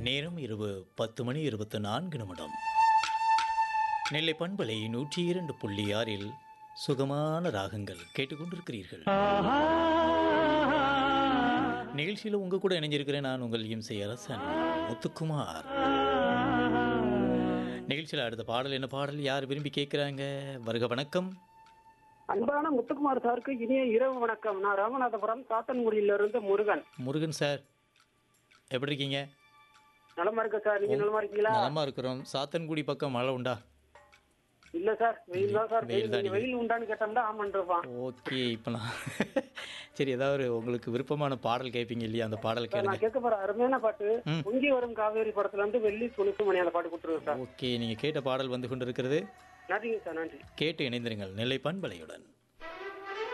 நேரம் இரவு பத்து மணி இருபத்து நான்கு நிமிடம் நெல்லை பண்பலை நூற்றி இரண்டு புள்ளி ஆறில் சுகமான ராகங்கள் கேட்டுக்கொண்டிருக்கிறீர்கள் நிகழ்ச்சியில் உங்க கூட இணைஞ்சிருக்கிறேன் நான் உங்கள் இம்சை அரசன் முத்துக்குமார் நிகழ்ச்சியில் அடுத்த பாடல் என்ன பாடல் யார் விரும்பி கேட்குறாங்க வருக வணக்கம் அன்பான முத்துக்குமார் சாருக்கு இனிய இரவு வணக்கம் நான் ராமநாதபுரம் சாத்தன்குடியிலிருந்து முருகன் முருகன் சார் எப்படி இருக்கீங்க நலமா இருக்க சார் நீங்க நலமா இருக்கீங்களா நலமா இருக்கிறோம் சாத்தன்குடி பக்கம் மழை உண்டா இல்ல சார் வெயில் தான் சார் வெயில் வெயில் தான் நீங்க வெயில் உண்டான்னு கேட்டோம்னா ஆமன்றிருப்பான் ஓகே இப்போ நான் சரி ஏதாவது ஒரு உங்களுக்கு விருப்பமான பாடல் கேட்பீங்க இல்லையா அந்த பாடல் சார் கேளுங்க நான் கேட்க போற அருமையான பாட்டு ம். பொங்கி வரும் காவேரி படத்துல இருந்து வெள்ளி துணுக்கு மணி அந்த பாட்டு கொடுத்துருங்க சார் ஓகே நீங்கள் கேட்ட பாடல் வந்து கொண்டிருக்கிறது நன்றிங்க சார் நன்றி கேட்டு இணைந்திருங்கள் நெல்லை பண்பலையுடன்